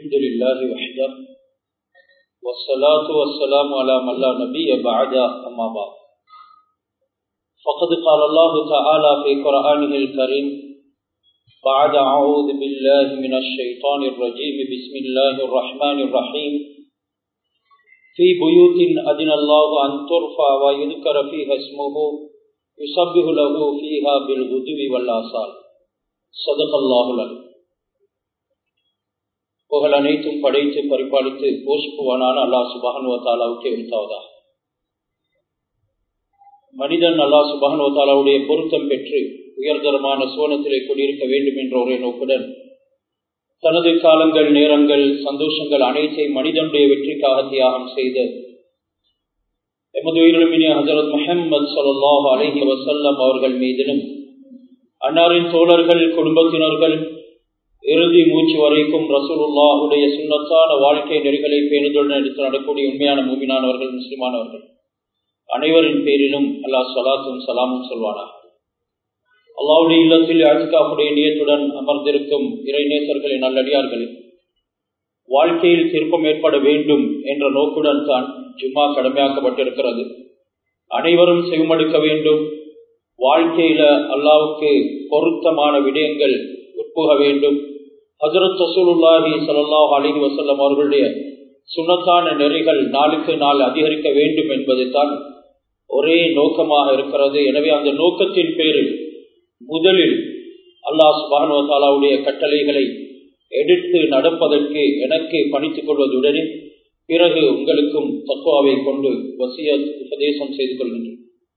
الحمد لله وحده والصلاة والسلام على من لا نبي بعد أما بعد فقد قال الله تعالى في قرآنه الكريم بعد أعوذ بالله من الشيطان الرجيم بسم الله الرحمن الرحيم في بيوت أذن الله أن ترفع ويذكر فيها اسمه يسبح له فيها بالغدو والآصال صدق الله العليم புகழ் அனைத்தும் படைத்து பரிபாலித்து போஷிப்புவானான அல்லா சுபகனுவத்தாலாவுக்கே உரித்தாவதா மனிதன் அல்லா சுபகனுவத்தாலாவுடைய பொருத்தம் பெற்று உயர்தரமான சோனத்திலே குடியிருக்க வேண்டும் என்ற ஒரே நோக்குடன் தனது காலங்கள் நேரங்கள் சந்தோஷங்கள் அனைத்தையும் மனிதனுடைய வெற்றிக்காக தியாகம் செய்த எமது உயிரிழமினிய ஹசரத் முஹம்மது சொல்லாஹ் அலஹி வசல்லம் அவர்கள் மீதிலும் அன்னாரின் தோழர்கள் குடும்பத்தினர்கள் இறுதி மூச்சு வரைக்கும் ரசூலுல்லாஹுடைய சுண்ணத்தான வாழ்க்கை நெறிகளை பேணுதலுடன் எடுத்து நடக்கூடிய உண்மையான மூமினானவர்கள் முஸ்லிமானவர்கள் அனைவரின் பேரிலும் அல்லாஹ் சலாத்தும் சலாமும் சொல்வானா அல்லாவுடைய இல்லத்தில் அழுக்காப்புடைய நியத்துடன் அமர்ந்திருக்கும் இறைநேசர்களின் நல்லடியார்கள் வாழ்க்கையில் திருப்பம் ஏற்பட வேண்டும் என்ற நோக்குடன் தான் ஜும்மா கடமையாக்கப்பட்டிருக்கிறது அனைவரும் செவமடுக்க வேண்டும் வாழ்க்கையில அல்லாவுக்கு பொருத்தமான விடயங்கள் உட்புக வேண்டும் ஹசரத் ரசூலுல்லாஹி சல்லாஹ் அலிஹி வசல்லம் அவர்களுடைய சுனத்தான நெறிகள் நாளுக்கு நாள் அதிகரிக்க வேண்டும் என்பது தான் ஒரே நோக்கமாக இருக்கிறது எனவே அந்த நோக்கத்தின் பேரில் முதலில் அல்லாஹ் சுபானுவத்தாலாவுடைய கட்டளைகளை எடுத்து நடப்பதற்கு எனக்கு பணித்துக் கொள்வதுடனே பிறகு உங்களுக்கும் தத்துவாவை கொண்டு வசிய உபதேசம் செய்து கொள்கின்றேன்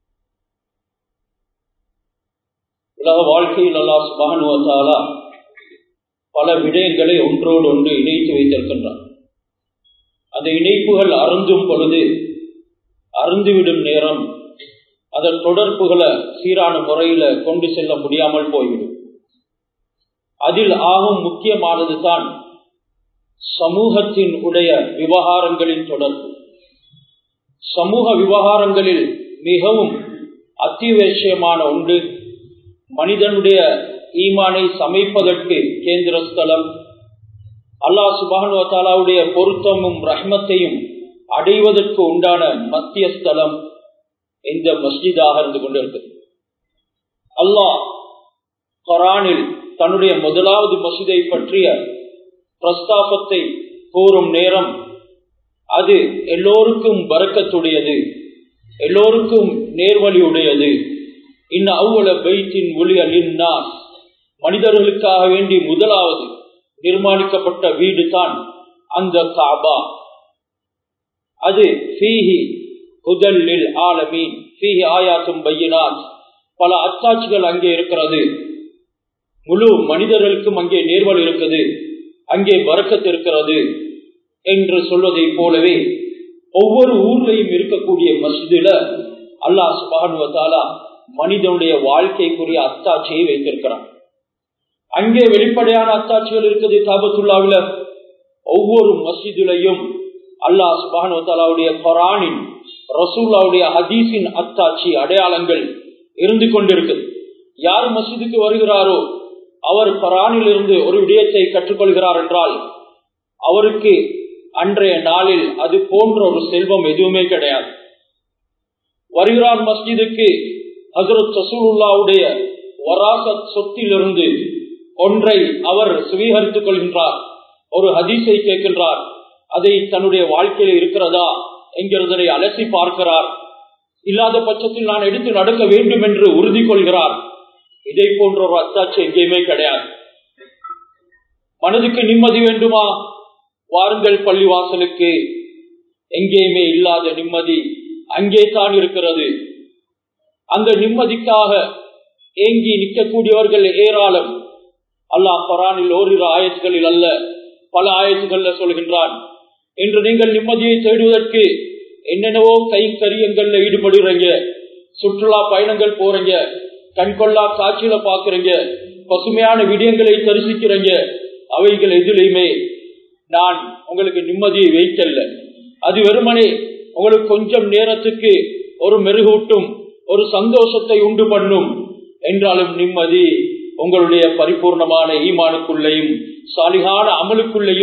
உலக வாழ்க்கையில் அல்லாஹ் சுபானுவத்தாலா பல விடயங்களை ஒன்றோடு ஒன்று இணைத்து வைத்திருக்கின்றார் அந்த இணைப்புகள் அருந்தும் பொழுது அருந்துவிடும் நேரம் அதன் தொடர்புகளை சீரான முறையில கொண்டு செல்ல முடியாமல் போய்விடும் அதில் ஆகும் முக்கியமானது தான் சமூகத்தின் உடைய விவகாரங்களின் தொடர்பு சமூக விவகாரங்களில் மிகவும் அத்தியாவசியமான ஒன்று மனிதனுடைய ஈமானை சமைப்பதற்கு கேந்திர ஸ்தலம் அல்லா சுபானுவத்தாலாவுடைய பொருத்தமும் ரஹ்மத்தையும் அடைவதற்கு உண்டான மத்திய ஸ்தலம் இந்த மஸ்ஜிதாக இருந்து கொண்டிருக்கிறது அல்லாஹ் கொரானில் தன்னுடைய முதலாவது மசிதை பற்றிய பிரஸ்தாபத்தை கூறும் நேரம் அது எல்லோருக்கும் பறக்கத்துடையது எல்லோருக்கும் நேர்வழி உடையது இன்ன அவ்வள பைத்தின் ஒளி அலின்னாஸ் மனிதர்களுக்காக வேண்டி முதலாவது நிர்மாணிக்கப்பட்ட வீடு தான் அந்த காபா அது ஃபீஹி முதலில் ஆலமீன் ஃபீஹி ஆயாத்தும் பையினாத் பல அத்தாட்சிகள் அங்கே இருக்கிறது முழு மனிதர்களுக்கும் அங்கே நேர்வல் இருக்குது அங்கே வரக்கத்து இருக்கிறது என்று சொல்வதை போலவே ஒவ்வொரு ஊர்லையும் இருக்கக்கூடிய மஸ்ஜிதுல அல்லாஹ் சுபானுவத்தாலா மனிதனுடைய வாழ்க்கைக்குரிய அத்தாட்சியை வைத்திருக்கிறான் அங்கே வெளிப்படையான அத்தாட்சிகள் இருக்குது தாபத்துல்லாவில ஒவ்வொரு மஸ்ஜிதுலையும் அல்லாஹ் சுபானுவத்தாலாவுடைய கொரானின் ரசூல்லாவுடைய ஹதீஸின் அத்தாட்சி அடையாளங்கள் இருந்து கொண்டிருக்குது யார் மஸ்ஜிதுக்கு வருகிறாரோ அவர் பரானில் இருந்து ஒரு விடயத்தை கற்றுக்கொள்கிறார் என்றால் அவருக்கு அன்றைய நாளில் அது போன்ற ஒரு செல்வம் எதுவுமே கிடையாது வருகிறார் மஸ்ஜிதுக்கு ஹசரத் சசூலுல்லாவுடைய வராசத் சொத்திலிருந்து ஒன்றை அவர் சுவீகரித்துக் கொள்கின்றார் ஒரு ஹதீஸை கேட்கின்றார் அதை தன்னுடைய வாழ்க்கையில் இருக்கிறதா என்கிறதை அலசி பார்க்கிறார் இல்லாத பட்சத்தில் நான் எடுத்து நடக்க வேண்டும் என்று உறுதி கொள்கிறார் இதை போன்ற ஒரு அத்தாட்சி எங்கேயுமே கிடையாது மனதுக்கு நிம்மதி வேண்டுமா வாருங்கள் பள்ளிவாசலுக்கு எங்கேயுமே இல்லாத நிம்மதி அங்கே தான் இருக்கிறது அந்த நிம்மதிக்காக ஏங்கி நிற்கக்கூடியவர்கள் ஏராளம் அல்லாஹ் பரானில் ஓரிரு ஆயத்துகளில் அல்ல பல ஆயத்துகள்ல சொல்கின்றான் இன்று நீங்கள் நிம்மதியை தேடுவதற்கு என்னென்னவோ கை கரியங்கள்ல ஈடுபடுறீங்க சுற்றுலா பயணங்கள் போறீங்க கண்கொள்ளா காட்சியில பாக்குறீங்க பசுமையான விடயங்களை தரிசிக்கிறீங்க அவைகள் எதிலையுமே நான் உங்களுக்கு நிம்மதியை வைக்கல அது வெறுமனே உங்களுக்கு கொஞ்சம் நேரத்துக்கு ஒரு மெருகூட்டும் ஒரு சந்தோஷத்தை உண்டு பண்ணும் என்றாலும் நிம்மதி உங்களுடைய பரிபூர்ணமான ஈமானுக்குள்ளேயும் சாலிகான அமலுக்குள்ளேயும்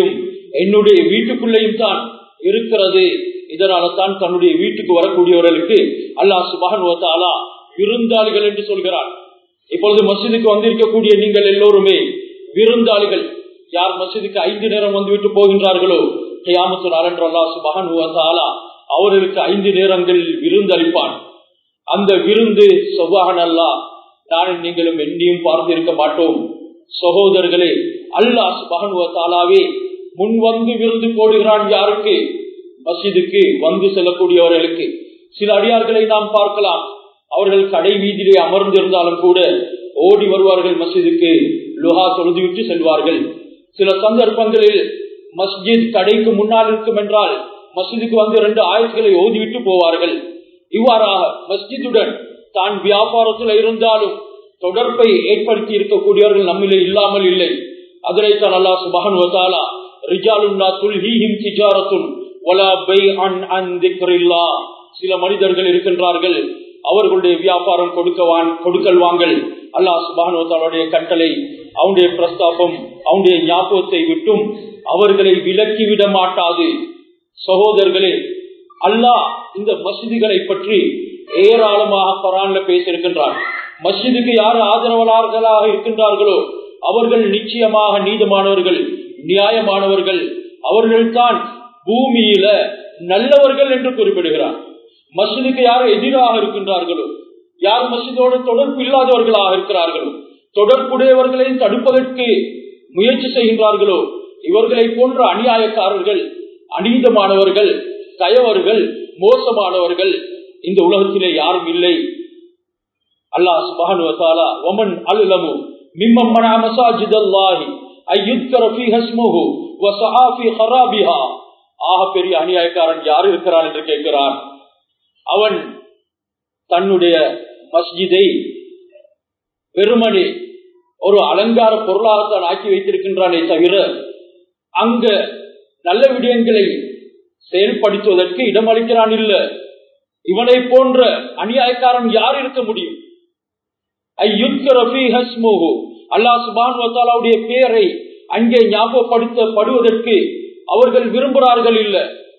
என்னுடைய வீட்டுக்குள்ளேயும் தான் இருக்கிறது இதனால தான் தன்னுடைய வீட்டுக்கு வரக்கூடியவர்களுக்கு அல்லாஹ் சுபானுவத்தாலா விருந்தாளிகள் என்று சொல்கிறார் இப்பொழுது மசிதுக்கு வந்திருக்கக்கூடிய நீங்கள் எல்லோருமே விருந்தாளிகள் யார் மசிதுக்கு ஐந்து நேரம் வந்துவிட்டு போகின்றார்களோ கியாமத்து நாளன்று அல்லாஹ் சுபானுவத்தாலா அவர்களுக்கு ஐந்து நேரங்களில் விருந்தளிப்பான் அந்த விருந்து சொபாகன் அல்லா நானும் நீங்களும் எண்ணியும் பார்த்திருக்க மாட்டோம் சகோதரர்களே அல்லாஹ் சுபானுவத்தாலாவே முன் வந்து விருந்து போடுகிறான் யாருக்கு மசிதுக்கு வந்து செல்லக்கூடியவர்களுக்கு சில அடியார்களை நாம் பார்க்கலாம் அவர்கள் கடை வீதியிலே அமர்ந்திருந்தாலும் கூட ஓடி வருவார்கள் மசிதுக்கு லுஹா தொழுதுவிட்டு செல்வார்கள் சில சந்தர்ப்பங்களில் மஸ்ஜித் கடைக்கு முன்னால் இருக்கும் என்றால் மசிதுக்கு வந்து இரண்டு ஆயத்துகளை ஓதிவிட்டு போவார்கள் இவ்வாறாக மஸ்ஜிதுடன் தான் வியாபாரத்தில் இருந்தாலும் தொடர்பை ஏற்படுத்தி இருக்கக்கூடியவர்கள் நம்மிலே இல்லாமல் இல்லை அதனைத்தான் அல்லா சுபகன் வசாலா ரிஜாலுல்லா துல்ஹீஹிம் திஜாரத்துன் வலா பை அன் அன் திக்ரில்லா சில மனிதர்கள் இருக்கின்றார்கள் அவர்களுடைய வியாபாரம் கொடுக்கவான் கொடுக்கல் வாங்கல் அல்லாஹ் சுபானுடைய கட்டளை அவனுடைய பிரஸ்தாபம் அவனுடைய ஞாபகத்தை விட்டும் அவர்களை விலக்கிவிட மாட்டாது சகோதரர்களே அல்லாஹ் இந்த மசிதிகளை பற்றி ஏராளமாக பரான்ல பேசியிருக்கின்றார் மஸ்ஜிதுக்கு யார் ஆதரவாளர்களாக இருக்கின்றார்களோ அவர்கள் நிச்சயமாக நீதமானவர்கள் நியாயமானவர்கள் அவர்கள்தான் பூமியில நல்லவர்கள் என்று குறிப்பிடுகிறார் மஸ்ஜிதுக்கு யார் எதிராக இருக்கின்றார்களோ யார் மஸ்ஜிதோடு தொடர்பு இல்லாதவர்களாக இருக்கிறார்களோ தொடர்புடையவர்களை தடுப்பதற்கு முயற்சி செய்கின்றார்களோ இவர்களை போன்ற அநியாயக்காரர்கள் அநீதமானவர்கள் கயவர்கள் மோசமானவர்கள் இந்த உலகத்திலே யாரும் இல்லை அல்லாஹ் சுபஹானு வதஆலா வமன் அல்லமு மிம்மன் மன மசாஜித் அல்லாஹி அய்யுத்கர ஃபீஹ இஸ்முஹு வ ஸஆ ஃபீ ஹராபிஹா ஆக பெரிய அநியாயக்காரன் யார் இருக்கிறான் என்று கேட்கிறான் அவன் தன்னுடைய மஸ்ஜிதை வெறுமனே ஒரு அலங்கார பொருளாகத்தான் ஆக்கி வைத்திருக்கின்றானே தவிர அங்க நல்ல விடயங்களை செயல்படுத்துவதற்கு இடமளிக்கிறான் இல்ல இவனை போன்ற அநியாயக்காரன் யார் இருக்க முடியும் அல்லாஹ் சுபானுடைய பெயரை அங்கே ஞாபகப்படுத்தப்படுவதற்கு அவர்கள் விரும்புகிறார்கள் இல்ல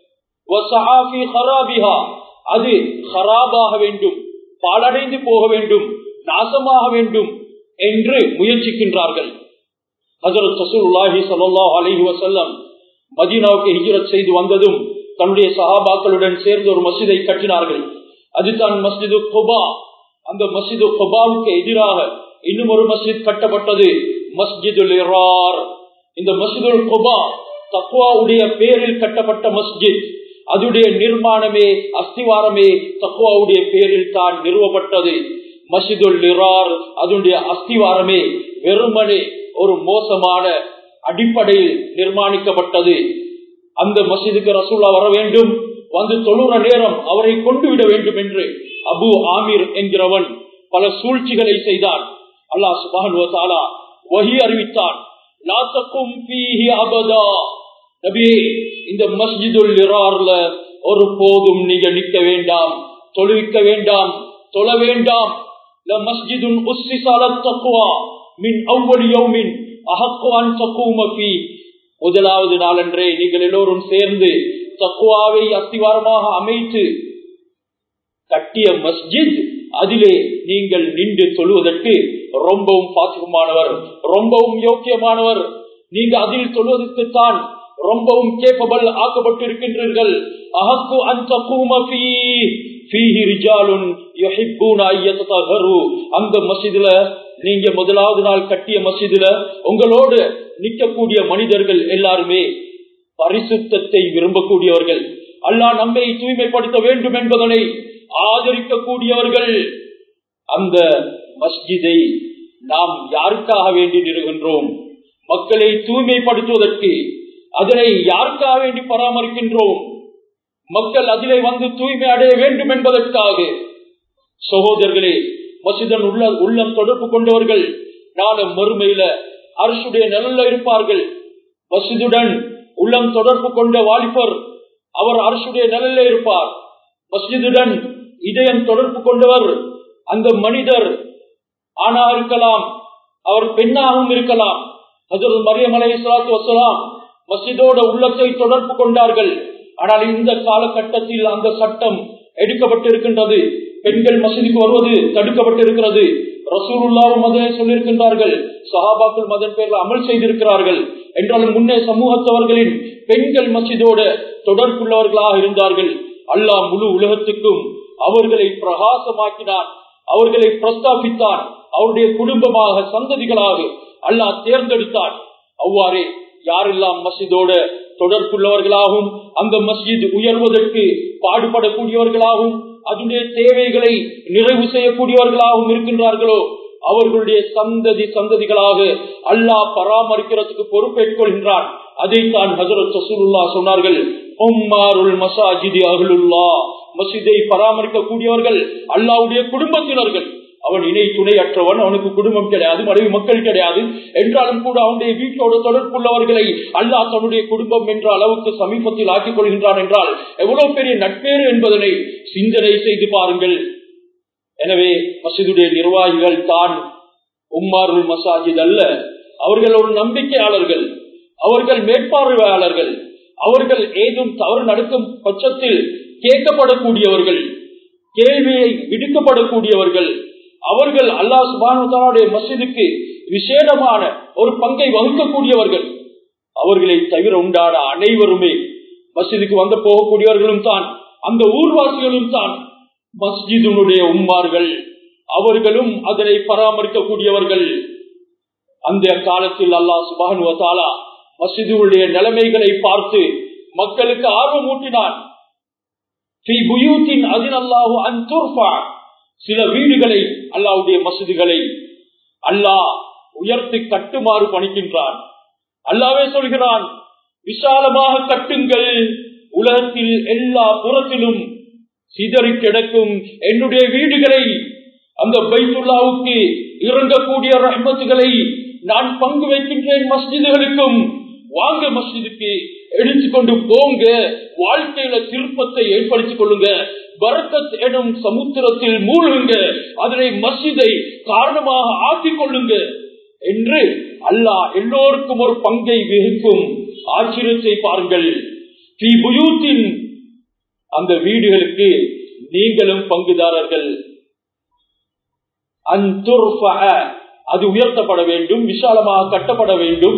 அது ஹராபாக வேண்டும் பாலடைந்து போக வேண்டும் நாசமாக வேண்டும் என்று முயற்சிக்கின்றார்கள் ஹசரத் சசூல்லாஹி சல்லாஹ் அலஹி வசல்லம் மதீனாவுக்கு ஹிஜரத் செய்து வந்ததும் தன்னுடைய சஹாபாக்களுடன் சேர்ந்து ஒரு மசிதை கட்டினார்கள் அதுதான் மஸ்ஜிது கொபா அந்த மஸ்ஜிது கொபாவுக்கு எதிராக இன்னும் ஒரு மஸ்ஜித் கட்டப்பட்டது மஸ்ஜிதுல் இரார் இந்த மஸ்ஜிதுல் கொபா தக்குவாவுடைய பேரில் கட்டப்பட்ட மஸ்ஜித் அதுடைய நிர்மாணமே அஸ்திவாரமே தக்குவாவுடைய பேரில் தான் நிறுவப்பட்டது மஸ்ஜிதுல் இரார் அதனுடைய அஸ்திவாரமே வெறுமனே ஒரு மோசமான அடிப்படையில் நிர்மாணிக்கப்பட்டது அந்த மசிதுக்கு ரசூல்லா வர வேண்டும் வந்து தொழுற நேரம் அவரை கொண்டு விட வேண்டும் என்று அபு ஆமீர் என்கிறவன் பல சூழ்ச்சிகளை செய்தான் அல்லாஹ் சுபான் வஹி அறிவித்தான் நபியே இந்த மஸ்ஜிதுல் இரார்ல ஒரு போதும் நீங்க நிற்க வேண்டாம் தொழுவிக்க வேண்டாம் தொழ வேண்டாம் மஸ்ஜிதுன் மின் அவ்வளி யௌமின் அஹக்குவான் தக்குமபி முதலாவது நாளன்றே நீங்கள் எல்லோரும் சேர்ந்து தக்குவாவை அஸ்திவாரமாக அமைத்து கட்டிய மஸ்ஜித் அதிலே நீங்கள் நின்று சொல்வதற்கு ரொம்பவும் பாசிகமானவர் ரொம்பவும் யோக்கியமானவர் நீங்க அதில் சொல்வதற்கு தான் ரொம்பவும் கேப்பபல் ஆக்கப்பட்டிருக்கின்றீர்கள் அஹக்கு அந்த கூமபி அந்த மசிதுல நீங்க முதலாவது நாள் கட்டிய மசிதுல உங்களோடு நிற்கக்கூடிய மனிதர்கள் எல்லாருமே பரிசுத்தத்தை விரும்பக்கூடியவர்கள் அல்லாஹ் நம்மை தூய்மைப்படுத்த வேண்டும் என்பதனை ஆதரிக்கக்கூடியவர்கள் அந்த மஸ்ஜிதை நாம் யாருக்காக வேண்டி நிறுகின்றோம் மக்களை தூய்மைப்படுத்துவதற்கு அதனை யாருக்காக வேண்டி பராமரிக்கின்றோம் மக்கள் அதிலே வந்து தூய்மை அடைய வேண்டும் என்பதற்காக சகோதரர்களே மசிதன் உள்ள உள்ளம் தொடர்பு கொண்டவர்கள் நாளும் மறுமையில அரசுடைய நிழல்ல இருப்பார்கள் மசிதுடன் உள்ளம் தொடர்பு கொண்ட வாலிபர் அவர் அரசுடைய நிழல்ல இருப்பார் மஸ்ஜிதுடன் இதயம் தொடர்பு கொண்டவர் அந்த மனிதர் ஆணா இருக்கலாம் அவர் பெண்ணாகவும் இருக்கலாம் ஹசரத் மரியம் அலை சலாத்து வசலாம் மசிதோட உள்ளத்தை தொடர்பு கொண்டார்கள் ஆனால் இந்த காலகட்டத்தில் அந்த சட்டம் எடுக்கப்பட்டிருக்கின்றது பெண்கள் மசூதிக்கு வருவது தடுக்கப்பட்டிருக்கிறது ரசூலுல்லாவும் அதனை சொல்லியிருக்கின்றார்கள் சஹாபாக்கள் மதன் பேரில் அமல் செய்திருக்கிறார்கள் என்றாலும் முன்னே சமூகத்தவர்களின் பெண்கள் மசிதோட தொடர்புள்ளவர்களாக இருந்தார்கள் அல்லாஹ் முழு உலகத்துக்கும் அவர்களை பிரகாசமாக்கினான் அவர்களை பிரஸ்தாபித்தான் அவருடைய குடும்பமாக சந்ததிகளாக அல்லாஹ் தேர்ந்தெடுத்தான் அவ்வாறே யாரெல்லாம் மசிதோட தொடர்புள்ளவர்களாகவும் அந்த மஸ்ஜித் உயர்வதற்கு பாடுபடக்கூடியவர்களாகவும் அதனுடைய தேவைகளை நிறைவு செய்யக்கூடியவர்களாகவும் இருக்கின்றார்களோ அவர்களுடைய சந்ததி சந்ததிகளாக அல்லாஹ் பராமரிக்கிறதுக்கு பொறுப்பேற்கொள்கின்றான் அதைத்தான் ஹசரத் ரசூலுல்லா சொன்னார்கள் உம்மாருல் மசாஜிதி அகலுல்லா மசிதை பராமரிக்கக்கூடியவர்கள் அல்லாவுடைய குடும்பத்தினர்கள் அவன் இணை துணை அற்றவன் அவனுக்கு குடும்பம் கிடையாது மனைவி மக்கள் கிடையாது என்றாலும் கூட அவனுடைய வீட்டோடு தொடர்புள்ளவர்களை அல்லாஹ் தன்னுடைய குடும்பம் என்ற அளவுக்கு சமீபத்தில் ஆக்கிக் கொள்கின்றான் என்றால் எவ்வளவு பெரிய நட்பேறு என்பதனை சிந்தனை செய்து பாருங்கள் எனவே மசிதுடைய நிர்வாகிகள் தான் உம்மாருல் மசாஜித் அல்ல அவர்கள் ஒரு நம்பிக்கையாளர்கள் அவர்கள் மேற்பார்வையாளர்கள் அவர்கள் ஏதும் தவறு நடக்கும் பட்சத்தில் கேட்கப்படக்கூடியவர்கள் கேள்வியை விடுக்கப்படக்கூடியவர்கள் அவர்கள் அல்லாஹ் சுபானுடைய மசிதுக்கு விசேடமான ஒரு பங்கை வகுக்கக்கூடியவர்கள் அவர்களை தவிர உண்டான அனைவருமே மசிதுக்கு வந்து போகக்கூடியவர்களும் தான் அந்த ஊர்வாசிகளும் தான் மஸ்ஜிதுனுடைய உம்மார்கள் அவர்களும் அதனை பராமரிக்கக்கூடியவர்கள் அந்த காலத்தில் அல்லாஹ் சுபானுவத்தாலா மசிதுடைய நிலைமைகளை பார்த்து மக்களுக்கு ஆர்வம் ஊட்டினான் சில வீடுகளை அல்லாவுடைய மசூதிகளை அல்லாஹ் உயர்த்தி கட்டுமாறு பணிக்கின்றான் அல்லாவே சொல்கிறான் விசாலமாக கட்டுங்கள் உலகத்தில் எல்லா புறத்திலும் சிதறி கிடக்கும் என்னுடைய வீடுகளை அந்த பைத்துல்லாவுக்கு இறங்கக்கூடிய ரஹ்மத்துகளை நான் பங்கு வைக்கின்றேன் மஸ்ஜிதுகளுக்கும் வாங்க மஸ்ஜிதுக்கு எடுத்துக்கொண்டு போங்க வாழ்க்கையில திருப்பத்தை ஏற்படுத்திக் கொள்ளுங்க பரக்கத் எனும் சமுத்திரத்தில் மூழ்குங்க அதனை மஸ்ஜிதை காரணமாக ஆக்கிக் கொள்ளுங்க என்று அல்லாஹ் எல்லோருக்கும் ஒரு பங்கை விகிக்கும் ஆச்சரியத்தை பாருங்கள் அந்த வீடுகளுக்கு நீங்களும் பங்குதாரர்கள் அது உயர்த்தப்பட வேண்டும் விசாலமாக கட்டப்பட வேண்டும்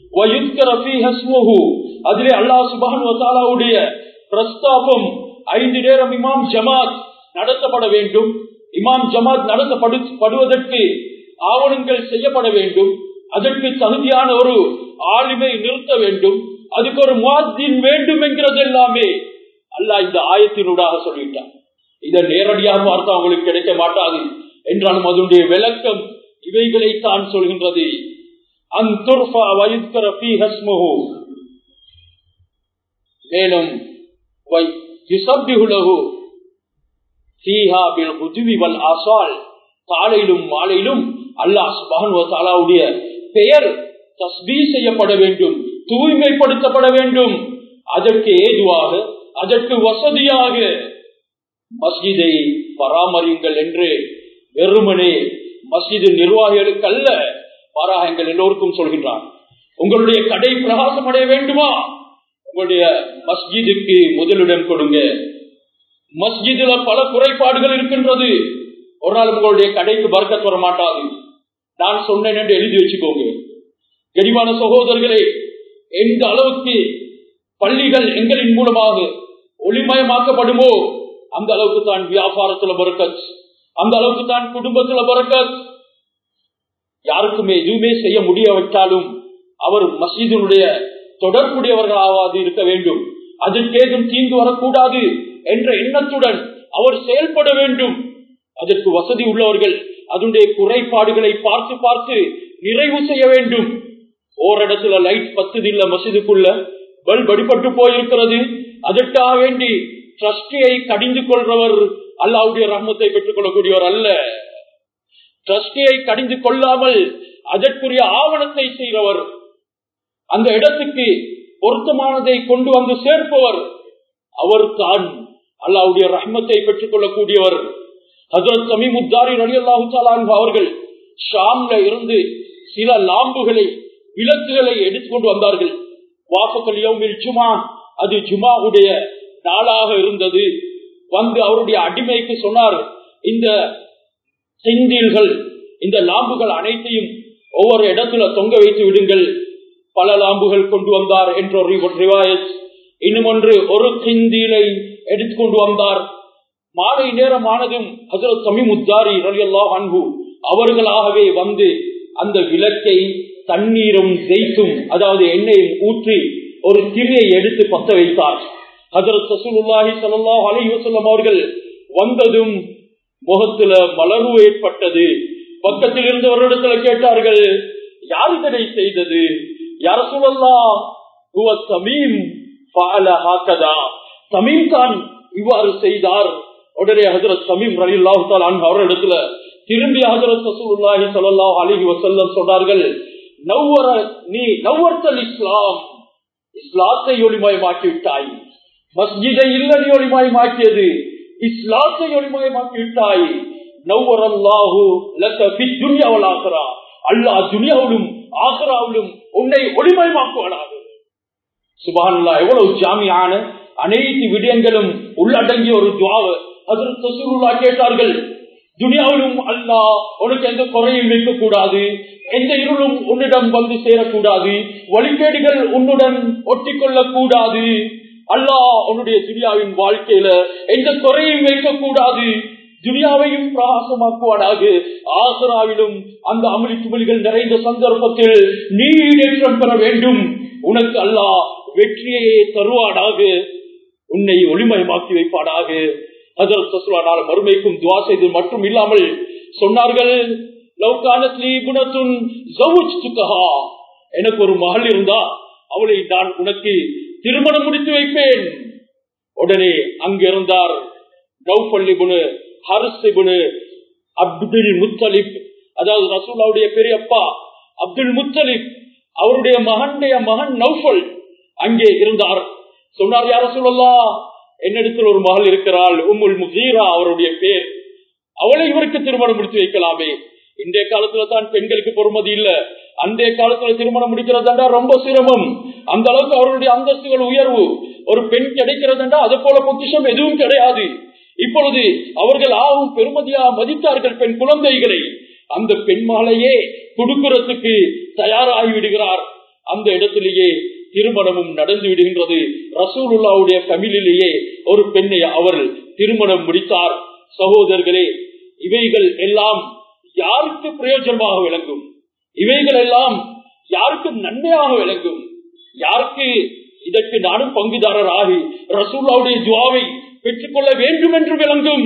அதிலே அல்லா சுபானுடைய பிரஸ்தாபம் ஐந்து நேரம் இமாம் ஜமாத் நடத்தப்பட வேண்டும் இமாம் ஜமாத் நடத்தப்படுவதற்கு ஆவணங்கள் செய்யப்பட வேண்டும் அதற்கு தகுதியான ஒரு ஆளுமை நிறுத்த வேண்டும் அதுக்கு ஒரு முவாத்தின் வேண்டும் என்கிறது எல்லாமே அல்ல இந்த ஆயத்தினூடாக சொல்லிட்டான் இதை நேரடியாக பார்த்தா அவங்களுக்கு கிடைக்க மாட்டாது என்றாலும் அதனுடைய விளக்கம் இவைகளை தான் சொல்கின்றது மேலும் காலையிலும் மாலையிலும் அல்லாஹ் பெயர் தஸ்பீ செய்யப்பட வேண்டும் தூய்மைப்படுத்தப்பட வேண்டும் அதற்கு ஏதுவாக அதற்கு வசதியாக மஸ்ஜிதை பராமரியுங்கள் என்று வெறுமனே மஸ்ஜிது நிர்வாகிகளுக்கு அல்ல மாறாக எங்கள் எல்லோருக்கும் சொல்கின்றான் உங்களுடைய கடை பிரகாசம் அடைய வேண்டுமா உங்களுடைய மஸ்ஜிதுக்கு முதலிடம் கொடுங்க மஸ்ஜிதுல பல குறைபாடுகள் இருக்கின்றது ஒரு நாள் உங்களுடைய கடைக்கு பறக்கத் வர மாட்டாது நான் சொன்னேன் என்று எழுதி வச்சுக்கோங்க கனிவான சகோதரர்களே எந்த அளவுக்கு பள்ளிகள் எங்களின் மூலமாக ஒளிமயமாக்கப்படுமோ அந்த அளவுக்கு தான் வியாபாரத்துல பறக்கத் அந்த அளவுக்கு தான் குடும்பத்துல பறக்கத் யாருக்குமே எதுவுமே செய்ய முடியாவிட்டாலும் அவர் மசீதனுடைய தொடர்புடையவர்களாவது இருக்க வேண்டும் அதற்கேதும் தீங்கு வரக்கூடாது என்ற எண்ணத்துடன் அவர் செயல்பட வேண்டும் அதற்கு வசதி உள்ளவர்கள் அதனுடைய குறைபாடுகளை பார்த்து பார்த்து நிறைவு செய்ய வேண்டும் ஓரிடத்துல லைட் பத்துது இல்ல மசிதுக்குள்ள பல்ப் அடிபட்டு போயிருக்கிறது அதற்காக வேண்டி ட்ரஸ்டியை கடிந்து கொள்றவர் அல்லாவுடைய ரஹ்மத்தை பெற்றுக் கொள்ளக்கூடியவர் அல்ல ட்ரஸ்டியை கடிந்து கொள்ளாமல் அதற்குரிய ஆவணத்தை செய்கிறவர் அந்த இடத்துக்கு பொருத்தமானதை கொண்டு வந்து சேர்ப்பவர் அவர் தான் அல்லாவுடைய ரஹ்மத்தை பெற்றுக் கொள்ளக்கூடியவர் ஹசரத் சமீமுத்தாரி அலி அல்லாஹு அவர்கள் ஷாம்ல இருந்து சில லாம்புகளை விளக்குகளை எடுத்துக்கொண்டு வந்தார்கள் வாசக்கல் யௌமில் ஜுமா அது ஜுமாவுடைய நாளாக இருந்தது வந்து அவருடைய அடிமைக்கு சொன்னார் இந்த செந்தில்கள் இந்த லாம்புகள் அனைத்தையும் ஒவ்வொரு இடத்துல தொங்க வைத்து விடுங்கள் பல லாம்புகள் கொண்டு வந்தார் என்ற ஒரு ரிவாயத் இன்னும் ஒன்று ஒரு கிந்திலை எடுத்துக்கொண்டு வந்தார் மாலை நேரம் ஆனதும் ஹசரத் தமிமுத்தாரி ரலியல்லாஹு அன்ஹு அவர்களாகவே வந்து அந்த விளக்கை தண்ணீரும் ஜெய்த்தும் அதாவது எண்ணெயும் ஊற்றி ஒரு திரியை எடுத்து பத்த வைத்தார் ஹசரத் ரசூலுல்லாஹி ஸல்லல்லாஹு அலைஹி வஸல்லம் அவர்கள் வந்ததும் முகத்துல மலர்வு ஏற்பட்டது பக்கத்தில் இருந்தவரிடத்துல கேட்டார்கள் யார் இதனை செய்தது யார சொல்லலாம் தமீம் தமீம் தான் இவ்வாறு செய்தார் உடனே ஹசரத் சமீம் ரலி அல்லாஹு அவரிடத்துல திரும்பி ஹசரத் ரசூலுல்லாஹி ஸல்லல்லாஹு அலைஹி வஸல்லம் சொன்னார்கள் நவ்வர நீ நவ்வர்த்தல் இஸ்லாம் இஸ்லாத்தை ஒளிமயமாக்கி விட்டாய் மஸ்ஜிதை இல்ல நீ ஒளிமயமாக்கியது இஸ்லாத்தை ஒளிமயமாக்கி விட்டாய் நவ்வர் அல்லாஹு லக்க ஃபி துன்யா வல் ஆഖിറா அல்லாஹ் துன்யாவிலும் ஆഖിറാவிலும் உன்னை ஒளிமயமாக்குவானாக சுபஹானல்லாஹ் எவ்வளவு ஜாமியான அனைத்து விடயங்களும் உள்ளடங்கிய ஒரு துவாவை ஹஜ்ரத் ரசூலுல்லாஹ் கேட்டார்கள் துனியாவிலும் அல்லாஹ் உனக்கு எந்த குறையும் வைக்க கூடாது எந்த இருளும் உன்னிடம் வந்து சேரக்கூடாது வழிகேடுகள் உன்னுடன் ஒட்டிக்கொள்ள கூடாது அல்லாஹ் உன்னுடைய துனியாவின் வாழ்க்கையில எந்த குறையும் வைக்க கூடாது துனியாவையும் பிரகாசமாக்குவானாக ஆசராவிலும் அந்த அமளி துமளிகள் நிறைந்த சந்தர்ப்பத்தில் நீ ஈடேற்றம் பெற வேண்டும் உனக்கு அல்லாஹ் வெற்றியை தருவானாக உன்னை ஒளிமயமாக்கி வைப்பானாக ஹசரத் ரசூலானால் மறுமைக்கும் துவா செய்து மட்டும் இல்லாமல் சொன்னார்கள் எனக்கு ஒரு மகள் இருந்தா அவளை நான் உனக்கு திருமணம் முடித்து வைப்பேன் உடனே அங்கிருந்தார் நௌபல்லிபுனு ஹரிசிபுனு அப்துல் முத்தலிப் அதாவது ரசூலாவுடைய பெரியப்பா அப்துல் முத்தலிப் அவருடைய மகனுடைய மகன் நௌஃபல் அங்கே இருந்தார் சொன்னார் யார சொல்லலாம் என்னிடத்தில் ஒரு மகள் இருக்கிறாள் உம்முல் முகீரா அவருடைய பேர் அவளை இவருக்கு திருமணம் முடித்து வைக்கலாமே இன்றைய காலத்துல தான் பெண்களுக்கு பொறுமதி இல்ல அந்த காலத்துல திருமணம் முடிக்கிறதா ரொம்ப சிரமம் அந்த அளவுக்கு அவர்களுடைய அந்தஸ்துகள் உயர்வு ஒரு பெண் கிடைக்கிறதா அது போல பொக்கிஷம் எதுவும் கிடையாது இப்பொழுது அவர்கள் ஆகும் பெருமதியா மதித்தார்கள் பெண் குழந்தைகளை அந்த பெண் மாலையே கொடுக்கிறதுக்கு தயாராகி விடுகிறார் அந்த இடத்திலேயே திருமணமும் நடந்து விடுகின்றது ரசூலுல்லாவுடைய ஃபேமிலியிலேயே ஒரு பெண்ணை அவர் திருமணம் முடித்தார் சகோதரர்களே இவைகள் எல்லாம் யாருக்கு பிரயோஜனமாக விளங்கும் இவைகள் எல்லாம் யாருக்கும் நன்மையாக விளங்கும் யாருக்கு இதற்கு நானும் பங்குதாரர் ஆகி ரசூல்லாவுடைய துவாவை பெற்றுக்கொள்ள வேண்டும் என்று விளங்கும்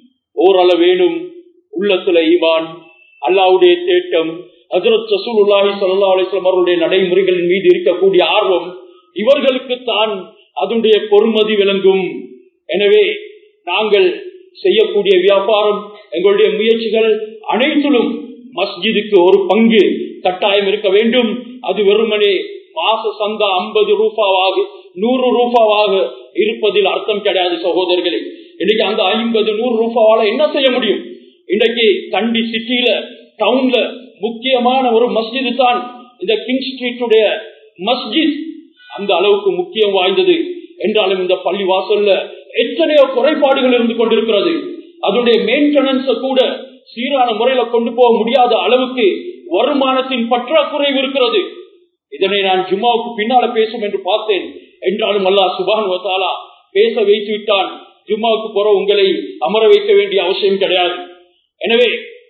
ஓரளவேனும் உள்ளத்துல ஈமான் அல்லாவுடைய தேட்டம் ஹசரத் ரசூலுல்லாஹி ஸல்லல்லாஹு அலைஹி வஸல்லம் அவருடைய நடைமுறைகளின் மீது இருக்கக்கூடிய ஆர்வம் இவர்களுக்கு தான் அதனுடைய பொறுமதி விளங்கும் எனவே நாங்கள் செய்யக்கூடிய வியாபாரம் எங்களுடைய முயற்சிகள் அனைத்திலும் மஸ்ஜிதுக்கு ஒரு பங்கு கட்டாயம் இருக்க வேண்டும் அது வெறுமனே மாச சந்தா ஐம்பது ரூபாவாக நூறு ரூபாவாக இருப்பதில் அர்த்தம் கிடையாது சகோதரர்களே இன்னைக்கு அந்த ஐம்பது நூறு ரூபாவால என்ன செய்ய முடியும் இன்னைக்கு கண்டி சிட்டியில டவுன்ல முக்கியமான ஒரு மஸ்ஜிது தான் இந்த கிங் ஸ்ட்ரீட்டுடைய மஸ்ஜித் அந்த அளவுக்கு முக்கியம் வாய்ந்தது என்றாலும் இந்த பள்ளி வாசல்ல எத்தனையோ குறைபாடுகள் இருந்து கொண்டிருக்கிறது அதனுடைய மெயின்டெனன்ஸ கூட சீரான முறையில கொண்டு போக முடியாத அளவுக்கு வருமானத்தின் பற்றாக்குறைவு இருக்கிறது இதனை நான் ஜும்மாவுக்கு பின்னால பேசும் என்று பார்த்தேன் என்றாலும் அல்லா சுபான் வத்தாலா பேச வைத்து விட்டான் ஜும்மாவுக்கு போற உங்களை அமர வைக்க வேண்டிய அவசியம் கிடையாது எனவே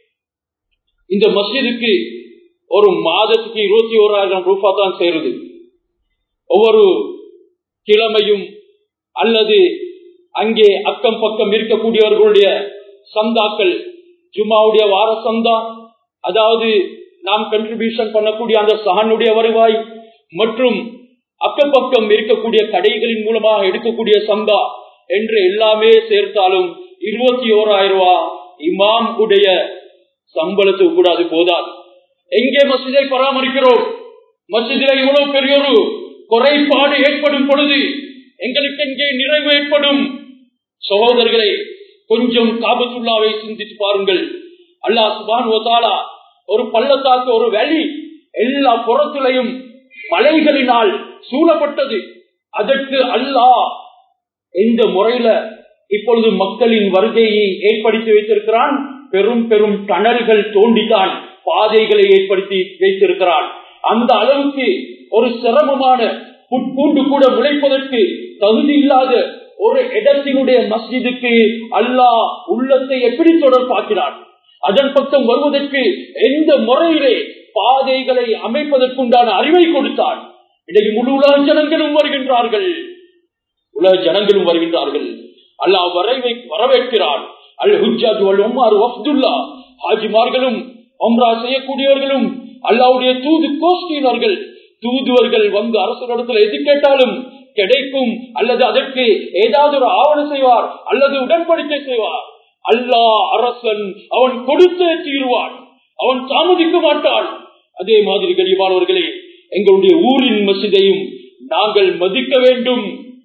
இந்த மஸ்ஜிதுக்கு ஒரு மாதத்துக்கு இருபத்தி ஓராயிரம் ரூபாய் தான் சேருது ஒவ்வொரு கிழமையும் அல்லது அங்கே அக்கம் பக்கம் இருக்கக்கூடியவர்களுடைய சந்தாக்கள் ஜும்மாவுடைய வார சந்தா அதாவது நாம் கண்ட்ரிபியூஷன் பண்ணக்கூடிய அந்த சகனுடைய வருவாய் மற்றும் அக்கப்பக்கம் இருக்கக்கூடிய கடைகளின் மூலமாக எடுக்கக்கூடிய சந்தா என்று எல்லாமே சேர்த்தாலும் இருபத்தி ஓராயிரம் ரூபாய் இமாம் உடைய சம்பளத்துக்கு கூட அது போதாது எங்கே மசிதை பராமரிக்கிறோம் மசிதில இவ்வளவு பெரிய ஒரு குறைபாடு ஏற்படும் பொழுது எங்களுக்கு எங்கே நிறைவு ஏற்படும் சகோதரர்களே கொஞ்சம் காபத்துள்ளாவை சிந்தித்து பாருங்கள் அல்லாஹ் சுபான் ஓதாலா ஒரு பள்ளத்தாக்கு ஒரு வழி எல்லா புறத்திலையும் மலைகளினால் சூழப்பட்டது அதற்கு அல்லாஹ் எந்த முறையில இப்பொழுது மக்களின் வருகையை ஏற்படுத்தி வைத்திருக்கிறான் பெரும் பெரும் டனல்கள் தோண்டித்தான் பாதைகளை ஏற்படுத்தி வைத்திருக்கிறான் அந்த அளவுக்கு ஒரு சிரமமான புட்பூண்டு கூட முளைப்பதற்கு தகுதி இல்லாத ஒரு இடத்தினுடைய மஸ்ஜிதுக்கு அல்லாஹ் உள்ளத்தை எப்படி தொடர்பாக்கிறான் அதன் பக்கம் வருவதற்கு எந்த முறையிலே பாதைகளை அமைப்பதற்குண்டான அறிவை கொடுத்தான் இன்றைக்கு முழு உலக ஜனங்களும் வருகின்றார்கள் உலக ஜனங்களும் வருகின்றார்கள் அல்லாஹ் வரவை வரவேற்கிறான் அல் ஹுஜாஜ் உமார் வஃப்துல்லா ஹாஜிமார்களும் ஒம்ரா செய்யக்கூடியவர்களும் அல்லாவுடைய தூது கோஷ்டியினர்கள் தூதுவர்கள் வந்து அரசரிடத்தில் எது கேட்டாலும் கிடைக்கும் அல்லது அதற்கு ஏதாவது ஒரு ஆவணம் செய்வார் அல்லது உடன்படிக்கை செய்வார் அல்லாஹ் அரசன் அவன் கொடுத்தே தீருவான் அவன் தாமதிக்க மாட்டான் அதே மாதிரி கனிவானவர்களே எங்களுடைய ஊரின் மசிதையும் நாங்கள் மதிக்க வேண்டும்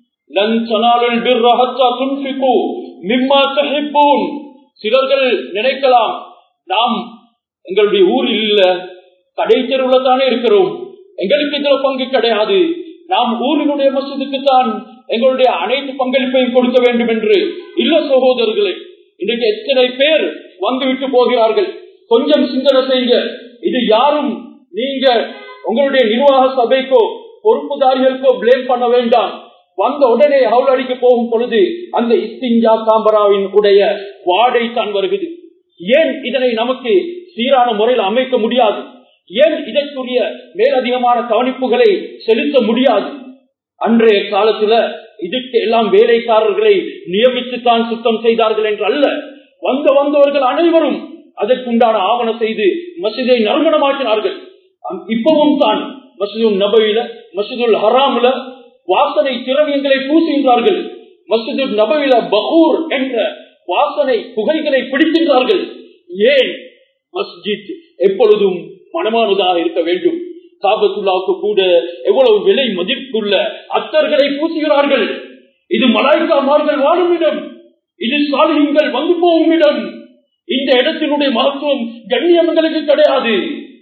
சிலர்கள் நினைக்கலாம் நாம் எங்களுடைய ஊரில் இல்ல கடை தெருவில் தானே இருக்கிறோம் எங்களுக்கு இதுல பங்கு கிடையாது நாம் ஊரினுடைய மசூதுக்கு தான் எங்களுடைய அனைத்து பங்களிப்பையும் கொடுக்க வேண்டும் என்று இல்ல சகோதரர்களே இன்றைக்கு எத்தனை பேர் வந்துவிட்டு போகிறார்கள் கொஞ்சம் சிந்தனை செய்யுங்க இது யாரும் நீங்க உங்களுடைய நிர்வாக சபைக்கோ பொறுப்புதாரிகளுக்கோ பிளேம் பண்ண வேண்டாம் வந்த உடனே ஹவுல் அடிக்க போகும் பொழுது அந்த இஸ்திஞ்சா சாம்பராவின் உடைய வாடை தான் வருகிறது ஏன் இதனை நமக்கு சீரான முறையில் அமைக்க முடியாது ஏன் இதற்குரிய மேலதிகமான கவனிப்புகளை செலுத்த முடியாது அன்றைய காலத்துல இதுக்கு எல்லாம் வேலைக்காரர்களை நியமித்துத்தான் சுத்தம் செய்தார்கள் என்று அல்ல வந்த வந்தவர்கள் அனைவரும் அதற்குண்டான ஆவணம் செய்து மசிதை நறுமணமாக்கினார்கள் இப்பவும் தான் மசிதுல் நபவில மசிதுல் ஹராமுல வாசனை திரவியங்களை பூசுகின்றார்கள் மசிதுல் நபவில பகூர் என்ற வாசனை புகைகளை பிடிக்கின்றார்கள் ஏன் மஸ்ஜித் எப்பொழுதும் மனமானதாக இருக்க வேண்டும் காபத்துல்லாவுக்கு கூட எவ்வளவு விலை மதிப்புள்ள அத்தர்களை பூசுகிறார்கள் இது மலாய்க்காமார்கள் வாழும் இடம் இது சாலிகள் வந்து போகும் இடம் இந்த இடத்தினுடைய மகத்துவம் கண்ணியங்களுக்கு கிடையாது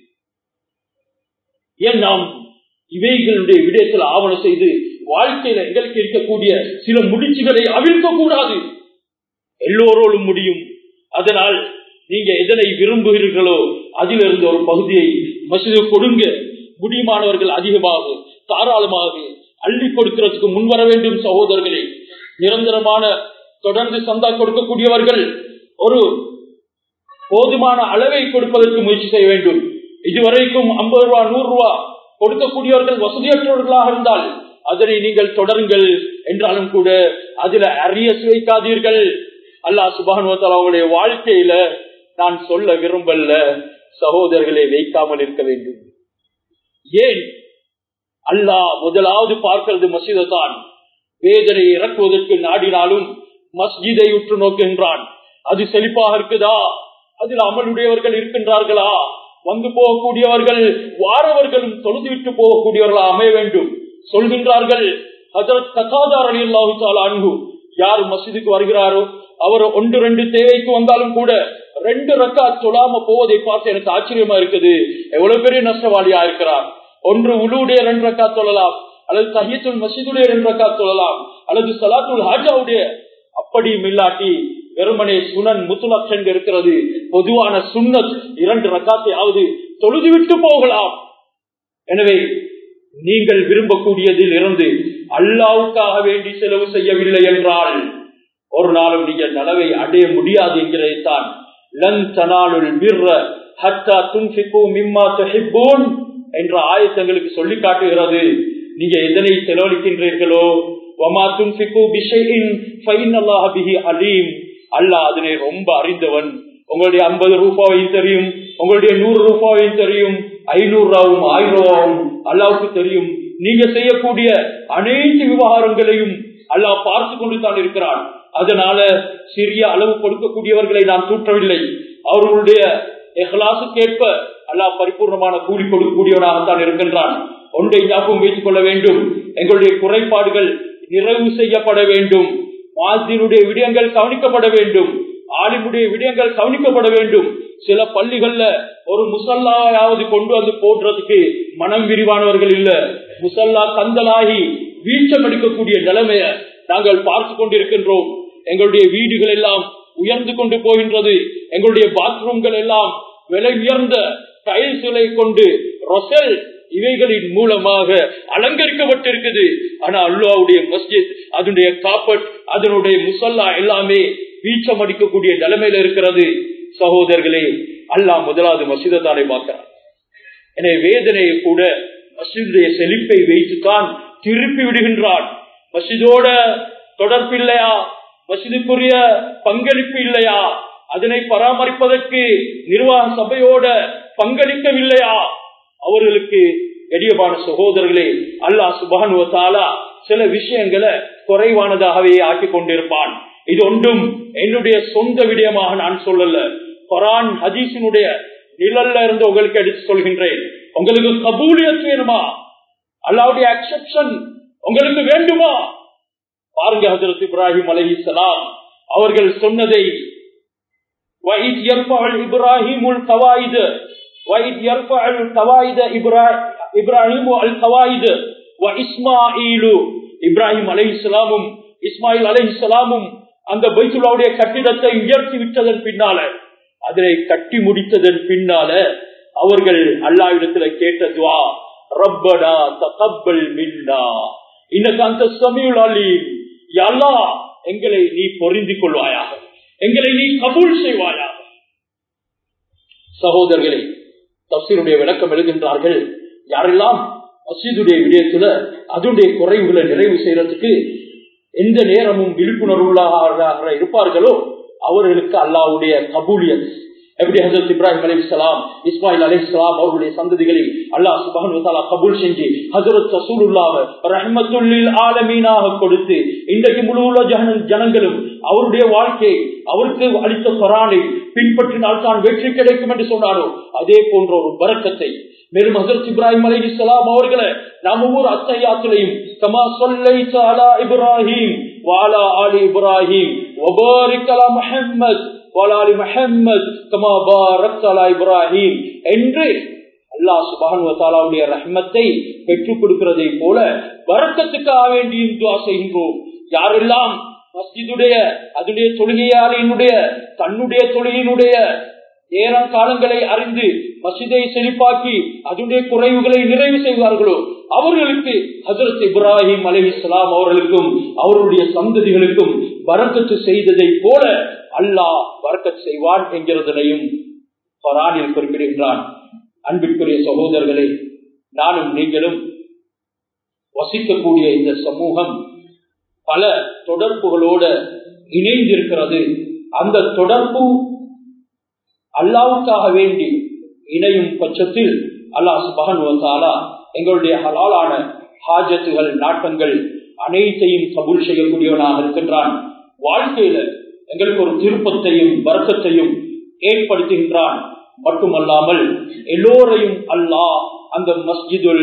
ஏன் நாம் இவைகளுடைய விடயத்தில் ஆவணம் செய்து வாழ்க்கையில எங்களுக்கு இருக்கக்கூடிய சில முடிச்சுகளை அவிழ்க்க கூடாது எல்லோரோடும் முடியும் அதனால் நீங்க எதனை விரும்புகிறீர்களோ அதிலிருந்து ஒரு பகுதியை மசித கொடுங்க முடியுமானவர்கள் அதிகமாக தாராளமாக அள்ளி கொடுக்கிறதுக்கு முன்வர வேண்டும் சகோதரர்களே நிரந்தரமான தொடர்ந்து சந்தா கொடுக்கக்கூடியவர்கள் ஒரு போதுமான அளவை கொடுப்பதற்கு முயற்சி செய்ய வேண்டும் இதுவரைக்கும் ஐம்பது ரூபா நூறு ரூபா கொடுக்கக்கூடியவர்கள் வசதியற்றவர்களாக இருந்தால் அதனை நீங்கள் தொடருங்கள் என்றாலும் கூட அதுல அரியஸ் வைக்காதீர்கள் அல்லாஹ் சுபானுவத்தால் அவங்களுடைய வாழ்க்கையில நான் சொல்ல விரும்பல சகோதரர்களை வைக்காமல் இருக்க வேண்டும் ஏன் அல்லாஹ் முதலாவது பார்க்கிறது மசித தான் வேதனை இறக்குவதற்கு நாடினாலும் மஸ்ஜிதை உற்று நோக்குகின்றான் அது செழிப்பாக இருக்குதா அதில் அமலுடையவர்கள் இருக்கின்றார்களா வந்து போகக்கூடியவர்கள் வாரவர்களும் தொழுதுவிட்டு போகக்கூடியவர்களா அமைய வேண்டும் சொல்கின்றார்கள் அன்பு யார் மசிதுக்கு வருகிறாரோ அவர் ஒன்று ரெண்டு தேவைக்கு வந்தாலும் கூட ரெண்டு ரக்கா தொழாம போவதை பார்த்து எனக்கு ஆச்சரியமா இருக்குது எவ்வளவு பெரிய நஷ்டவாளியா இருக்கிறார் ஒன்று உளுடைய ரெண்டு ரக்கா தொழலாம் அல்லது தஹியத்துல் மசிதுடைய ரெண்டு ரக்கா தொழலாம் அல்லது சலாத்துல் ஹாஜாவுடைய அப்படியும் இல்லாட்டி வெறுமனே சுனன் முத்துலக்ஷன் இருக்கிறது பொதுவான சுண்ணத் இரண்டு ரக்காத்தையாவது தொழுதுவிட்டு போகலாம் எனவே நீங்கள் விரும்பக்கூடியதில் இருந்து அல்லாவுக்காக வேண்டி செலவு செய்யவில்லை என்றால் ஒரு நாளும் நீங்கள் நலவை அடைய முடியாது என்கிறதைத்தான் லன் தனாலுல் பிர்ர ஹத்தா துன்ஃபிகு மிம்மா துஹிப்பூன் என்ற ஆயத்தங்களுக்கு சொல்லி காட்டுகிறது நீங்க எதனை செலவழிக்கின்றீர்களோ வமா துன்ஃபிகு பிஷைஇன் ஃபைனல்லாஹ பிஹி அலீம் அல்லாஹ் அதனை ரொம்ப அறிந்தவன் உங்களுடைய ஐம்பது ரூபாயும் தெரியும் உங்களுடைய நூறு ரூபாயும் தெரியும் ஐநூறு ரூபாவும் ஆயிரம் ரூபாவும் அல்லாவுக்கு தெரியும் நீங்க செய்யக்கூடிய அனைத்து விவகாரங்களையும் அல்லாஹ் பார்த்து கொண்டு தான் இருக்கிறான் அதனால சிறிய அளவு கொடுக்கக்கூடியவர்களை நான் தூற்றவில்லை அவர்களுடைய எஹ்லாசுக்கேற்ப அல்லாஹ் பரிபூர்ணமான கூலி கொடுக்கக்கூடியவனாகத்தான் இருக்கின்றான் ஒன்றை ஞாபகம் வைத்துக் கொள்ள வேண்டும் எங்களுடைய குறைபாடுகள் நிறைவு செய்யப்பட வேண்டும் மாதினுடைய விடயங்கள் கவனிக்கப்பட வேண்டும் ஆலிமுடைய விடயங்கள் கவனிக்கப்பட வேண்டும் சில பள்ளிகள்ல ஒரு முசல்லாயாவது கொண்டு வந்து போடுறதுக்கு மனம் விரிவானவர்கள் இல்ல முசல்லா கந்தலாகி வீச்சம் எடுக்கக்கூடிய நிலைமைய நாங்கள் பார்த்து கொண்டிருக்கின்றோம் எங்களுடைய வீடுகள் எல்லாம் உயர்ந்து கொண்டு போகின்றது எங்களுடைய பாத்ரூம்கள் எல்லாம் விலை உயர்ந்த டைல்ஸ்களை கொண்டு ரொசல் இவைகளின் மூலமாக அலங்கரிக்கப்பட்டிருக்குது ஆனா அல்லாவுடைய மஸ்ஜித் அதனுடைய காப்பட் அதனுடைய முசல்லா எல்லாமே வீச்சம் அடிக்கக்கூடிய நிலைமையில இருக்கிறது சகோதரர்களே அல்லாஹ் முதலாவது மசிதத்தானை பார்க்கிறார் எனவே வேதனையை கூட மசிதுடைய செழிப்பை வைத்துத்தான் திருப்பி விடுகின்றான் மசிதோட தொடர்பு இல்லையா மசிதுக்குரிய பங்களிப்பு இல்லையா அதனை பராமரிப்பதற்கு நிர்வாக சபையோட பங்களிக்கவில்லையா அவர்களுக்கு எடியபான சகோதரர்களே அல்லாஹ் சுபானுவத்தாலா சில விஷயங்களை குறைவானதாகவே ஆக்கி கொண்டிருப்பான் இது ஒன்றும் என்னுடைய சொந்த விடயமாக நான் சொல்லல குரான் ஹதீஸினுடைய நிழல்ல இருந்து உங்களுக்கு எடுத்து சொல்கின்றேன் உங்களுக்கு கபூலியத் வேணுமா அல்லாவுடைய அக்செப்ஷன் உங்களுக்கு வேண்டுமா பாருங்க ஹசரத் இப்ராஹிம் அலஹி சலாம் அவர்கள் சொன்னதை இப்ராஹிம் இப்ராஹிம் அல் கவாயிது இஸ்மாயிலு இப்ராஹிம் அலை இஸ்லாமும் இஸ்மாயில் அலை இஸ்லாமும் அந்த பைத்துல்லாவுடைய கட்டிடத்தை உயர்த்தி விட்டதன் பின்னால அதனை கட்டி முடித்ததன் பின்னால அவர்கள் அல்லாவிடத்துல கேட்டதுவா ரப்படா தகப்பல் மின்னா இன்னக்கு அந்த சமீல் அலீம் யல்லா எங்களை நீ பொருந்தி கொள்வாயாக எங்களை நீ கபூல் செய்வாயாக சகோதரர்களே தப்சீருடைய விளக்கம் எழுகின்றார்கள் யாரெல்லாம் மசீதுடைய விடயத்துல அதனுடைய குறைவுகளை நிறைவு செய்யறதுக்கு எந்த நேரமும் விழிப்புணர்வுள்ளாக இருப்பார்களோ அவர்களுக்கு அல்லாவுடைய கபூலியத் எப்படி ஹசரத் இப்ராஹிம் அலி இஸ்லாம் இஸ்மாயில் அலி இஸ்லாம் அவருடைய சந்ததிகளை அல்லாஹ் சுபான் கபூல் செஞ்சு ஹசரத் ரசூலுல்லாவ ரஹமத்துல்லில் ஆலமீனாக கொடுத்து இன்றைக்கு முழு உள்ள ஜனங்களும் அவருடைய வாழ்க்கையை அவருக்கு அளித்த கொரானை பின்பற்றினால் தான் வெற்றி கிடைக்கும் என்று சொன்னாரோ அதே போன்ற ஒரு பறக்கத்தை மேலும் ஹசரத் இப்ராஹிம் அலி இஸ்லாம் அவர்களை நாம் ஒவ்வொரு அத்தையாத்திலையும் கமா சொல்லை சாலா இப்ராஹிம் வாலா ஆலி இப்ராஹிம் ஒபாரிக்கலா முஹம்மத் வாலாலி முஹம்மத் கமா பாரக் அலா இப்ராஹிம் என்று அல்லாஹ் சுபானுவத்தாலாவுடைய ரஹ்மத்தை பெற்றுக் கொடுக்கிறதை போல வரக்கத்துக்காக வேண்டியும் துவா செய்கின்றோம் யாரெல்லாம் மஸ்ஜிதுடைய அதனுடைய தொழுகையாளினுடைய தன்னுடைய தொழுகையினுடைய நேரம் காலங்களை அறிந்து மசிதை செழிப்பாக்கி அதனுடைய குறைவுகளை நிறைவு செய்வார்களோ அவர்களுக்கு ஹசரத் இப்ராஹிம் அலி இஸ்லாம் அவர்களுக்கும் அவருடைய சந்ததிகளுக்கும் வரக்கத்து செய்ததை போல அல்லாஹ் வரக்கத் செய்வான் என்கிறதனையும் பரானில் குறிப்பிடுகின்றான் அன்பிற்குரிய சகோதரர்களே நானும் நீங்களும் வசிக்கக்கூடிய இந்த சமூகம் பல தொடர்புகளோட இணைந்திருக்கிறது அந்த தொடர்பு அல்லாவுக்காக வேண்டி இணையும் பட்சத்தில் அல்லாஹ் சுபகன்வத்தாலா எங்களுடைய ஹலாலான ஹாஜத்துகள் நாட்டங்கள் அனைத்தையும் கபூல் செய்யக்கூடியவனாக இருக்கின்றான் வாழ்க்கையில எங்களுக்கு ஒரு திருப்பத்தையும் வருத்தத்தையும் ஏற்படுத்துகின்றான் மட்டுமல்லாமல் எல்லோரையும் அல்லாஹ் அந்த மஸ்ஜிதுல்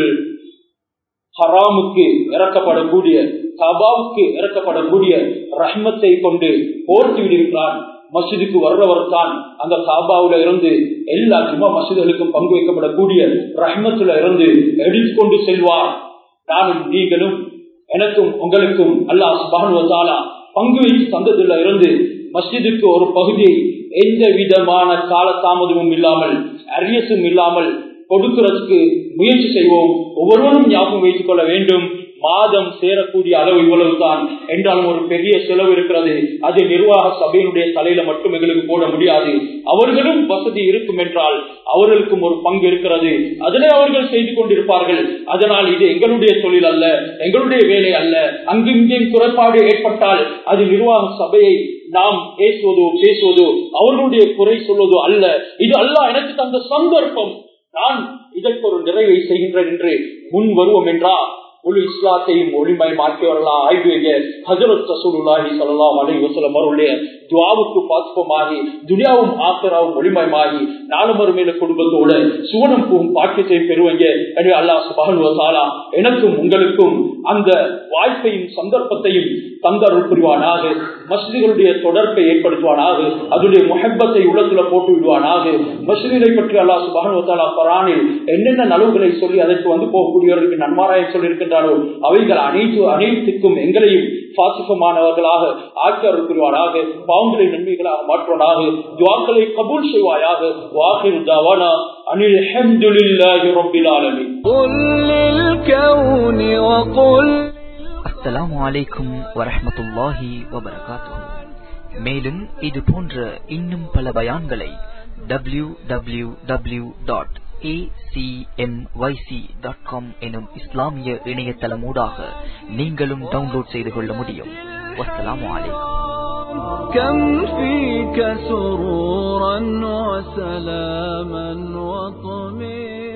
ஹராமுக்கு இறக்கப்படக்கூடிய கபாவுக்கு இறக்கப்படக்கூடிய ரஹ்மத்தை கொண்டு போர்த்து விடுகின்றான் மசிதுக்கு வர்றவர் தான் அந்த காபாவுல இருந்து எல்லா ஜும்மா மசிதுகளுக்கும் பங்கு வைக்கப்படக்கூடிய ரஹ்மத்துல இருந்து எடுத்துக்கொண்டு செல்வார் நானும் நீங்களும் எனக்கும் உங்களுக்கும் அல்லாஹ் சுபானுவத்தாலா பங்கு வைத்து தந்ததுல இருந்து மஸ்ஜிதுக்கு ஒரு பகுதியை எந்த விதமான கால தாமதமும் இல்லாமல் அரியசும் இல்லாமல் கொடுக்கிறதுக்கு முயற்சி செய்வோம் ஒவ்வொருவரும் ஞாபகம் வைத்துக் கொள்ள வேண்டும் மாதம் சேரக்கூடிய அளவு இவ்வளவுதான் என்றாலும் ஒரு பெரிய செலவு இருக்கிறது அது நிர்வாக சபையினுடைய தலையில மட்டும் எங்களுக்கு போட முடியாது அவர்களும் வசதி இருக்கும் என்றால் அவர்களுக்கும் ஒரு பங்கு இருக்கிறது அதனை அவர்கள் செய்து கொண்டிருப்பார்கள் அதனால் இது எங்களுடைய தொழில் அல்ல எங்களுடைய வேலை அல்ல அங்கு இங்கேயும் குறைபாடு ஏற்பட்டால் அது நிர்வாக சபையை நாம் பேசுவதோ பேசுவதோ அவர்களுடைய குறை சொல்வதோ அல்ல இது அல்ல எனக்கு தந்த சந்தர்ப்பம் நான் இதற்கு ஒரு நிறைவை செய்கின்றேன் என்று முன் வருவோம் என்றால் முழு இஸ்லாத்தையும் ஒளிமயமாக்கியவர்களா ஆய்வு ஹசரத் ரசூலுல்லாஹி ஸல்லல்லாஹு அலைஹி வஸல்லம் அவருடைய துவாவுக்கு பாஸ்பமாகி துனியாவும் ஆக்கராவும் ஒளிமயமாகி நாலு மறுமையில குடும்பத்தோட சுவனம் போகும் பாக்கியத்தை பெறுவீங்க எனவே அல்லாஹ் சுபானுவசாலா எனக்கும் உங்களுக்கும் அந்த வாய்ப்பையும் சந்தர்ப்பத்தையும் தந்தருள் புரிவானாக மஸ்ஜிகளுடைய தொடர்பை ஏற்படுத்துவானாக அதனுடைய முகப்பத்தை உள்ளத்துல போட்டு விடுவானாக மஸ்ஜிதை பற்றி அல்லாஹ் சுபானுவத்தாலா பரானில் என்னென்ன நலவுகளை சொல்லி அதற்கு வந்து போகக்கூடியவர்களுக்கு நன்மாராயம் சொல்லியிருக்கின்றாரோ அவைகள் அனைத்து அனைத்துக்கும் எங்களையும் பாசிப்பமானவர்களாக ஆக்கி அருள் புரிவானாக பாவங்களை நன்மைகளாக மாற்றுவானாக துவாக்களை கபூல் செய்வாயாக வாஹிர் தவானா அனில் அஹமதுல்லாஹி ரப்பில் ஆலமீன் قل للكون وقل அஸ்ஸலாமு அலைக்கும் வரஹ்மத்துல்லாஹி வபரகாத்துஹு மேலும் இது போன்ற இன்னும் பல பயான்களை W W W dot dot com எனும் இஸ்லாமிய இணையதளமூடாக நீங்களும் டவுன்லோட் செய்து கொள்ள முடியும் வஸ்ஸலாமு அலைக்கும் كم فيك سرورا وسلاما وطمئنا